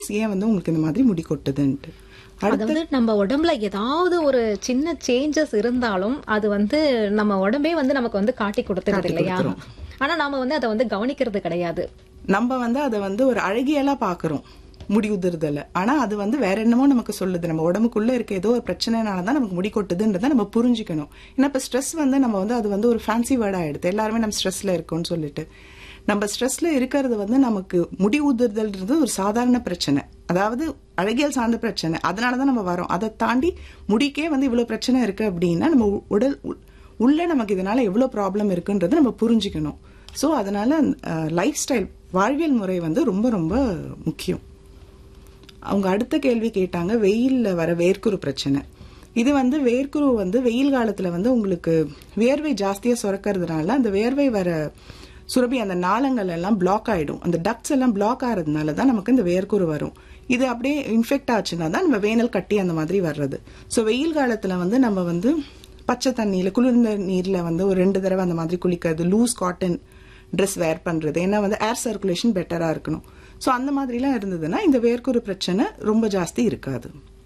ஏன் வந்து உங்களுக்கு இந்த மாதிரி முடி கொட்டுதுன்ட்டு அடுத்து அதாவது நம்ம உடம்புல ஏதாவது ஒரு சின்ன சேஞ்சஸ் இருந்தாலும் அது வந்து நம்ம உடம்பே வந்து நமக்கு வந்து காட்டி கொடுத்துருது காட்டி இல்லையா கொடுத்துரும். ஆனா நாம வந்து அதை வந்து கவனிக்கிறது கிடையாது நம்ம வந்து அதை வந்து ஒரு அழகியலா பாக்குறோம் முடி உதிர்தல ஆனா அது வந்து வேற என்னமோ நமக்கு சொல்லுது நம்ம உடம்புக்குள்ள இருக்க ஏதோ ஒரு பிரச்சனைனால தான் நமக்கு முடி கொட்டுதுன்றதை நம்ம புரிஞ்சுக்கணும் ஏன்னா இப்ப ஸ்ட்ரெஸ் வந்து நம்ம வந்து அது வந்து ஒரு ஃபேன்சி வேர்ட் ஆயிடுது எல்லாருமே நம்ம ஸ்ட்ரெஸ்ல இருக்கோம்னு சொல்லிட்டு நம்ம ஸ்ட்ரெஸ்ல இருக்கிறது வந்து நமக்கு முடி உதிர்தல்ன்றது ஒரு சாதாரண பிரச்சனை அதாவது அழகியல் சார்ந்த பிரச்சனை அதனாலதான் நம்ம வரோம் அதை தாண்டி முடிக்கே வந்து இவ்வளவு பிரச்சனை இருக்கு அப்படின்னா நம்ம உ- உடல் உ- உள்ள நமக்கு இதனால எவ்வளவு ப்ராப்ளம் இருக்குன்றதை நம்ம புரிஞ்சுக்கணும் ஸோ அதனால லைஃப் ஸ்டைல் வாழ்வியல் முறை வந்து ரொம்ப ரொம்ப முக்கியம் அவங்க அடுத்த கேள்வி கேட்டாங்க வெயில்ல வர வேர்க்குரு பிரச்சனை இது வந்து வேர்க்குரு வந்து வெயில் காலத்துல வந்து உங்களுக்கு வேர்வை ஜாஸ்தியா சுரக்கிறதுனால அந்த வேர்வை வர சுரபி அந்த நாளங்கள் எல்லாம் பிளாக் ஆயிடும் அந்த டக்ட்ஸ் எல்லாம் பிளாக் ஆகிறதுனால தான் நமக்கு இந்த வேர்க்குரு வரும் இது அப்படியே இன்ஃபெக்ட் ஆச்சுன்னா தான் நம்ம வேனல் கட்டி அந்த மாதிரி வர்றது ஸோ வெயில் காலத்துல வந்து நம்ம வந்து பச்சை தண்ணியில குளிர்ந்த நீர்ல வந்து ஒரு ரெண்டு தடவை அந்த மாதிரி குளிக்கிறது லூஸ் காட்டன் ட்ரெஸ் வேர் பண்றது ஏன்னா வந்து ஏர் சர்க்குலேஷன் பெட்டரா இருக்கணும் ஸோ அந்த மாதிரிலாம் இருந்ததுன்னா இந்த வேர்க்குரு பிரச்சனை ரொம்ப ஜாஸ்தி இருக்காது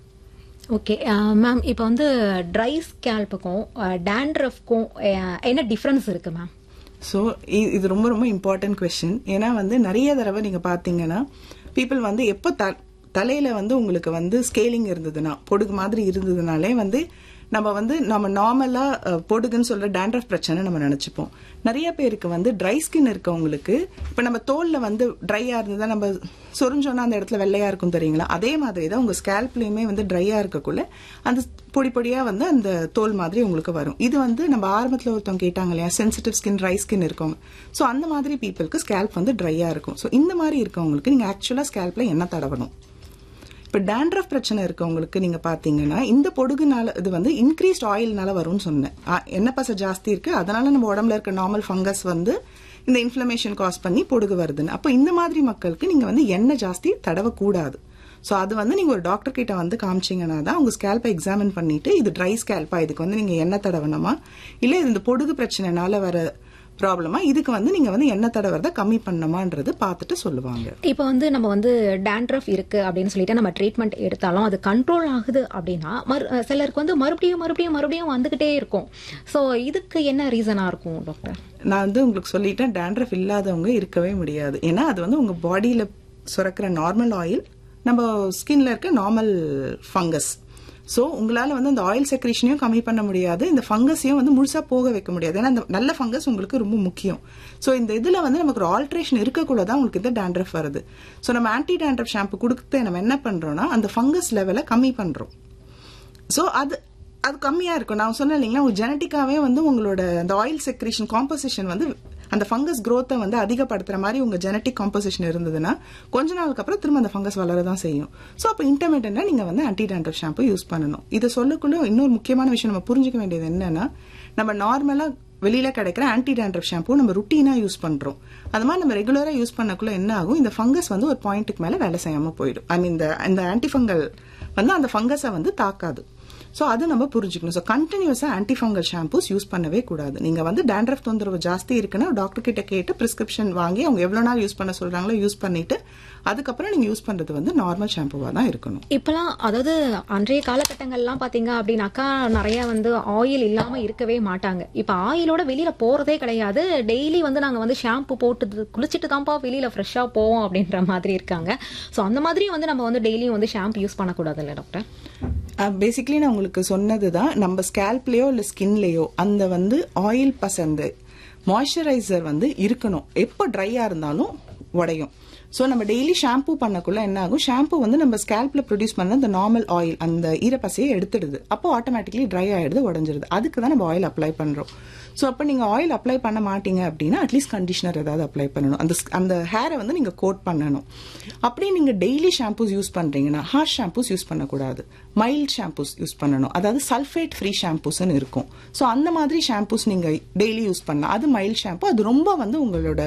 ஓகே மேம் இப்போ வந்து ட்ரை ஸ்கேல்ப்புக்கும் டேண்ட்ரஃப்க்கும் என்ன டிஃபரன்ஸ் இருக்கு மேம் ஸோ இது ரொம்ப ரொம்ப இம்பார்ட்டன்ட் கொஸ்டின் ஏன்னா வந்து நிறைய தடவை நீங்க பாத்தீங்கன்னா பீப்புள் வந்து எப்போ த தலையில வந்து உங்களுக்கு வந்து ஸ்கேலிங் இருந்ததுன்னா பொடுகு மாதிரி இருந்ததுனாலே வந்து நம்ம வந்து நம்ம நார்மலா அஹ், பொடுகுன்னு சொல்ற டேண்ட்ரஃப் பிரச்சனை நம்ம நினைச்சுப்போம் நிறைய பேருக்கு வந்து ட்ரை ஸ்கின் இருக்கவங்களுக்கு இப்ப நம்ம தோல்ல வந்து ட்ரையா இருந்ததா நம்ம சொரிஞ்சோன்னா அந்த இடத்துல வெள்ளையா இருக்கும் தெரியுங்களா அதே மாதிரி தான் உங்க ஸ்கேல்ப்லயுமே வந்து ட்ரையா இருக்கக்குள்ள அந்த பொடி பொடியா வந்து அந்த தோல் மாதிரி உங்களுக்கு வரும் இது வந்து நம்ம ஆரம்பத்துல ஒருத்தவங்க கேட்டாங்க இல்லையா சென்சிட்டிவ் ஸ்கின் ட்ரை ஸ்கின் இருக்கவங்க சோ அந்த மாதிரி பீப்புளுக்கு ஸ்கேல்ப் வந்து ட்ரையா இருக்கும் சோ இந்த மாதிரி இருக்கவங்களுக்கு நீங்க ஆக்சுவலா ஸ்கேல்ப்ல என்ன தடவணும் இப்ப டேண்ட்ரஃப் பிரச்சனை இருக்கவங்களுக்கு நீங்க பாத்தீங்கன்னா இந்த பொடுகுனால இது வந்து இன்க்ரீஸ்ட் ஆயில்னால வரும்னு சொன்னேன் ஆ, எண்ணெய் பசை ஜாஸ்தி இருக்கு அதனால நம்ம உடம்புல இருக்க நார்மல் ஃபங்கஸ் வந்து இந்த இன்ஃப்ளமேஷன் காஸ் பண்ணி பொடுகு வருதுன்னு அப்போ இந்த மாதிரி மக்களுக்கு நீங்க வந்து எண்ணெய் ஜாஸ்தி தடவக்கூடாது ஸோ அது வந்து நீங்க ஒரு டாக்டர் கிட்ட வந்து காமிச்சீங்கன்னா தான் உங்க ஸ்கேல்பை எக்ஸாமின் பண்ணிட்டு இது ட்ரை ஸ்கேல்பா இதுக்கு வந்து நீங்க எண்ணெய் தடவணுமா இல்ல இது இந்த பொடுகு பிரச்சனைனால வர ப்ராப்ளமா இதுக்கு வந்து நீங்க வந்து எண்ணெய் தடவறத கம்மி பண்ணணுமான்றது பார்த்துட்டு சொல்லுவாங்க இப்போ வந்து நம்ம வந்து டேண்ட்ரஃப் இருக்கு அப்படின்னு சொல்லிட்டு நம்ம ட்ரீட்மெண்ட் எடுத்தாலும் அது கண்ட்ரோல் ஆகுது அப்படின்னா மறு அஹ் சிலருக்கு வந்து மறுபடியும் மறுபடியும் மறுபடியும் வந்துகிட்டே இருக்கும் ஸோ இதுக்கு என்ன ரீசனா இருக்கும் டாக்டர் நான் வந்து உங்களுக்கு சொல்லிட்டேன் டேண்ட்ரஃப் இல்லாதவங்க இருக்கவே முடியாது ஏன்னா அது வந்து உங்க பாடியில சுரக்கிற நார்மல் ஆயில் நம்ம ஸ்கின்ல இருக்க நார்மல் ஃபங்கஸ் ஸோ உங்களால வந்து அந்த ஆயில் செக்ரேஷனையும் கம்மி பண்ண முடியாது இந்த ஃபங்கஸையும் வந்து முழுசா போக வைக்க முடியாது ஏன்னா அந்த நல்ல ஃபங்கஸ் உங்களுக்கு ரொம்ப முக்கியம் ஸோ இந்த இதுல வந்து நமக்கு ஒரு ஆல்ட்ரேஷன் இருக்கக்குள்ள தான் உங்களுக்கு இந்த டேண்ட்ரஃப் வருது ஸோ நம்ம ஆன்டி டேண்ட்ரஃப் ஷாம்பு கொடுத்து நம்ம என்ன பண்றோம்னா அந்த ஃபங்கஸ் லெவலை கம்மி பண்றோம் ஸோ அது அது கம்மியா இருக்கும் நான் சொன்னேன் இல்லைங்களா உங்க ஜெனட்டிக்காவே வந்து உங்களோட அந்த ஆயில் செக்ரேஷன் காம்போசிஷன் வந்து அந்த ஃபங்கஸ் growth-அ வந்து அதிகப்படுத்துற மாதிரி உங்க ஜெனட்டிக் காம்போசிஷன் இருந்ததுன்னா கொஞ்ச நாளுக்கு அப்புறம் திரும்ப அந்த ஃபங்கஸ் வளரதான் செய்யும் ஸோ அப்போ இன்டர்மீடியட்டா நீங்க வந்து ஆன்டி டேண்ட்ரஃப் ஷாம்பு யூஸ் பண்ணணும் இதை சொல்லக்குள்ள இன்னொரு முக்கியமான விஷயம் நம்ம புரிஞ்சுக்க வேண்டியது என்னன்னா நம்ம நார்மலா வெளியில கிடைக்கிற ஆன்டி டேண்ட்ரஃப் ஷாம்பு நம்ம ருட்டீனா யூஸ் பண்றோம் அது மாதிரி நம்ம ரெகுலரா யூஸ் பண்ணக்குள்ள என்ன ஆகும் இந்த ஃபங்கஸ் வந்து ஒரு பாயிண்ட்டுக்கு மேல வேலை செய்யாம போயிடும் ஐ மீன் இந்த இந்த ஆன்டிஃபங்கல் வந்து அந்த ஃபங்கஸை வந்து தாக்காது ஸோ அது நம்ம புரிஞ்சுக்கணும் ஸோ கண்டினியூஸா ஆன்டிஃபங்கல் ஷாம்பூஸ் யூஸ் பண்ணவே கூடாது நீங்க வந்து டேண்ட்ரஃப் தொந்தரவு ஜாஸ்தி இருக்குன்னா டாக்டர் கிட்ட கேட்டு பிரிஸ்கிரிப்ஷன் வாங்கி அவங்க எவ்வளவு நாள் யூஸ் பண்ண சொல்றாங்களோ யூஸ் பண்ணிட்டு அதுக்கப்புறம் நீங்க யூஸ் பண்றது வந்து நார்மல் ஷாம்புவா தான் இருக்கணும் இப்பெல்லாம் அதாவது அன்றைய காலகட்டங்கள்லாம் பாத்தீங்க அப்படின்னாக்கா நிறைய வந்து ஆயில் இல்லாம இருக்கவே மாட்டாங்க இப்ப ஆயிலோட வெளியில போறதே கிடையாது டெய்லி வந்து நாங்க வந்து ஷாம்பு போட்டு குளிச்சுட்டு தான்ப்பா வெளியில ஃப்ரெஷ்ஷா போவோம் அப்படின்ற மாதிரி இருக்காங்க சோ அந்த மாதிரி வந்து நம்ம வந்து டெய்லியும் வந்து ஷாம்பு யூஸ் பண்ணக்கூடாது இல்ல டாக்டர் பேசிக்கலி நான் உங்களுக்கு சொன்னதுதான் நம்ம ஸ்கேல்ப்லயோ இல்ல ஸ்கின்லயோ அந்த வந்து ஆயில் பசந்து மாய்ஸ்சரைசர் வந்து இருக்கணும் எப்போ ட்ரையா இருந்தாலும் உடையும் ஸோ நம்ம டெய்லி ஷாம்பு பண்ணக்குள்ள என்ன ஆகும் ஷாம்பு வந்து நம்ம ஸ்கேல்ப்ல ப்ரொடியூஸ் பண்ண அந்த நார்மல் ஆயில் அந்த ஈரப்பசையை எடுத்துடுது அப்போ ஆட்டோமேட்டிக்கலி ட்ரை ஆயிடுது உடஞ்சிருது அதுக்கு தான் நம்ம ஆயில் அப்ளை பண்றோம் ஸோ அப்போ நீங்க ஆயில் அப்ளை பண்ண மாட்டீங்க அப்படின்னா அட்லீஸ்ட் கண்டிஷனர் ஏதாவது அப்ளை பண்ணணும் அந்த sk- அந்த ஹேரை வந்து நீங்க கோட் பண்ணணும் அப்படியே நீங்க டெய்லி ஷாம்பூஸ் யூஸ் பண்றீங்கன்னா ஹார்ஷ் ஷாம்பூஸ் யூஸ் பண்ணக்கூடாது மைல்ட் ஷாம்பூஸ் யூஸ் பண்ணணும் அதாவது சல்ஃபேட் ஃப்ரீ ஷாம்பூஸ்னு இருக்கும் ஸோ அந்த மாதிரி ஷாம்பூஸ் நீங்க டெய்லி யூஸ் பண்ணலாம் அது மைல்ட் ஷாம்பு அது ரொம்ப வந்து உங்களோட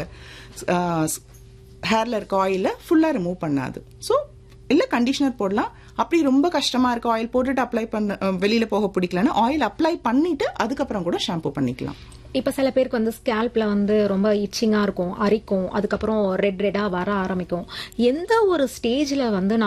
ஹேர்ல இருக்க ஆயில ஃபுல்லா ரிமூவ் பண்ணாது ஸோ இல்ல கண்டிஷனர் போடலாம் அப்படி ரொம்ப கஷ்டமா இருக்கு ஆயில் போட்டுட்டு அப்ளை பண்ண அஹ், வெளியில போக பிடிக்கலன்னா ஆயில் அப்ளை பண்ணிட்டு அதுக்கப்புறம் கூட ஷாம்பு பண்ணிக்கலாம் இப்ப சில பேருக்கு வந்து ஸ்கேல்ப்ல வந்து ரொம்ப இச்சிங்கா இருக்கும் அரிக்கும் அதுக்கப்புறம் ரெட் ரெட்டா வர ஆரம்பிக்கும் எந்த ஒரு ஸ்டேஜ்ல வந்து